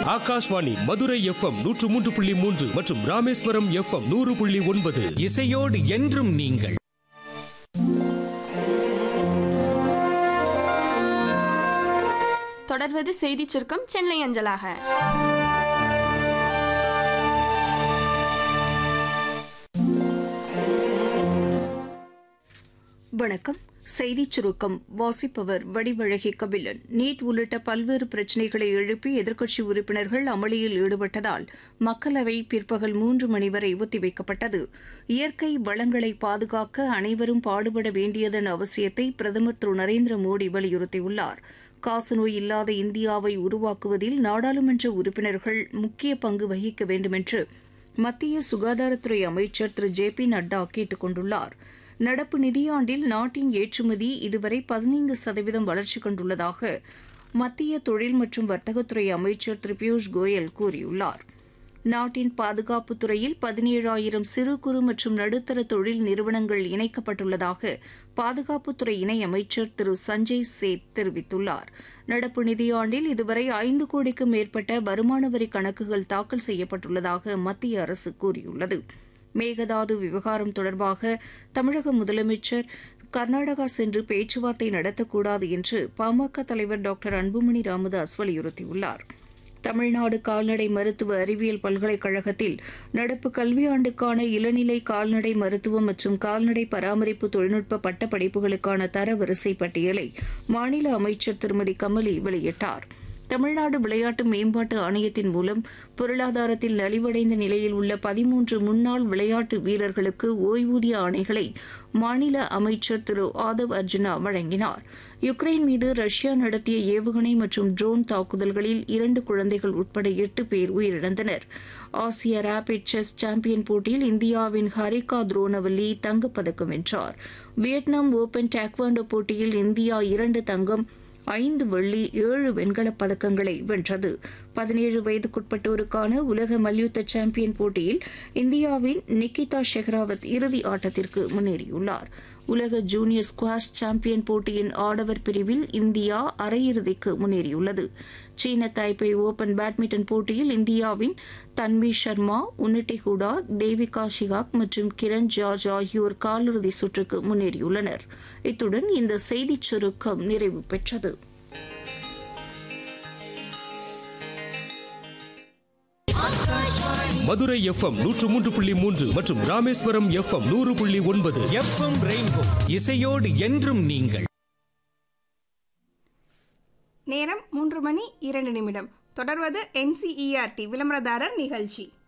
Akashvani Madurai FM நூற்று மூன்று புள்ளி மூன்று மற்றும் ராமேஸ்வரம் எஃப்எம் நூறு புள்ளி ஒன்பது இசையோடு என்றும் நீங்கள் தொடர்வது செய்திச் சுருக்கம் சென்னை அஞ்சலாக வணக்கம் செய்திச் சுருக்கம் வாசிப்பவர் வடிவழகி கபிலன் நீட் உள்ளிட்ட பல்வேறு பிரச்சினைகளை எழுப்பி எதிர்க்கட்சி உறுப்பினர்கள் அமளியில் ஈடுபட்டதால் மக்களவை பிற்பகல் மூன்று மணி வரை ஒத்திவைக்கப்பட்டது இயற்கை வளங்களை பாதுகாக்க அனைவரும் பாடுபட வேண்டியதன் அவசியத்தை பிரதமர் திரு நரேந்திர மோடி வலியுறுத்தியுள்ளார் காசநோய் இல்லாத இந்தியாவை உருவாக்குவதில் நாடாளுமன்ற உறுப்பினர்கள் முக்கிய பங்கு வகிக்க வேண்டுமென்று மத்திய சுகாதாரத்துறை அமைச்சர் திரு ஜே பி நட்டா கேட்டுக் கொண்டுள்ளார் நடப்பு நிதியாண்டில் நாட்டின் ஏற்றுமதி இதுவரை பதினைந்து சதவீதம் வளர்ச்சி கண்டுள்ளதாக மத்திய தொழில் மற்றும் வர்த்தகத்துறை அமைச்சர் திரு பியூஷ் கோயல் கூறியுள்ளார் நாட்டின் பாதுகாப்புத் துறையில் பதினேழாயிரம் சிறு குறு மற்றும் நடுத்தர தொழில் நிறுவனங்கள் இணைக்கப்பட்டுள்ளதாக பாதுகாப்புத்துறை இணை அமைச்சர் திரு சஞ்சய் சேத் தெரிவித்துள்ளார் நடப்பு நிதியாண்டில் இதுவரை ஐந்து கோடிக்கும் மேற்பட்ட வருமான வரி கணக்குகள் தாக்கல் செய்யப்பட்டுள்ளதாக மத்திய அரசு கூறியுள்ளது மேகதாது விவகாரம் தொடர்பாக தமிழக முதலமைச்சர் கர்நாடகா சென்று பேச்சுவார்த்தை நடத்தக்கூடாது என்று பாமக தலைவர் டாக்டர் அன்புமணி ராமதாஸ் வலியுறுத்தியுள்ளார் தமிழ்நாடு கால்நடை மருத்துவ அறிவியல் பல்கலைக்கழகத்தில் நடப்பு கல்வியாண்டுக்கான இளநிலை கால்நடை மருத்துவம் மற்றும் கால்நடை பராமரிப்பு தொழில்நுட்ப பட்ட படிப்புகளுக்கான தரவரிசை பட்டியலை மாநில அமைச்சர் திருமதி கமலி வெளியிட்டார் தமிழ்நாடு விளையாட்டு மேம்பாட்டு ஆணையத்தின் மூலம் பொருளாதாரத்தில் நலிவடைந்த நிலையில் உள்ள பதிமூன்று முன்னாள் விளையாட்டு வீரர்களுக்கு ஓய்வூதிய ஆணைகளை மாநில அமைச்சர் திரு ஆதவ் அர்ஜுனா வழங்கினார் யுக்ரைன் மீது ரஷ்யா நடத்திய ஏவுகணை மற்றும் ட்ரோன் தாக்குதல்களில் இரண்டு குழந்தைகள் உட்பட எட்டு பேர் உயிரிழந்தனர் ஆசிய ரேபிட் செஸ் சாம்பியன் போட்டியில் இந்தியாவின் ஹரிகா துரோனவல்லி தங்கப்பதக்கம் வென்றார் வியட்நாம் ஓபன் டேக்வாண்டோ போட்டியில் இந்தியா இரண்டு தங்கம் ஐந்து வெள்ளி ஏழு வெண்கலப் பதக்கங்களை வென்றது பதினேழு வயதுக்குட்பட்டோருக்கான உலக மல்யுத்த சாம்பியன் போட்டியில் இந்தியாவின் நிக்கிதா ஷெஹ்ராவத் இறுதி ஆட்டத்திற்கு முன்னேறியுள்ளார் உலக ஜூனியர் ஸ்குவாஷ் சாம்பியன் போட்டியின் ஆடவர் பிரிவில் இந்தியா அரையிறுதிக்கு முன்னேறியுள்ளது சீன தாய்பே ஓபன் பேட்மிண்டன் போட்டியில் இந்தியாவின் தன்வி சர்மா உன்னிட்டி ஹூடா தேவிகா ஷிகாக் மற்றும் கிரண் ஜார்ஜ் ஆகியோர் காலிறுதி சுற்றுக்கு முன்னேறியுள்ளனர் இத்துடன் இந்த செய்திச் சுருக்கம் நிறைவு பெற்றது மதுரை எஃப்எம் நூற்று மூன்று புள்ளி மூன்று மற்றும் ராமேஸ்வரம் எஃப்எம் நூறு புள்ளி ஒன்பது எஃப்எம் ரெயின்போ இசையோடு என்றும் நீங்கள் நேரம் மூன்று மணி இரண்டு நிமிடம் தொடர்வது என்சிஇஆர்டி விளம்பரதாரர் நிகழ்ச்சி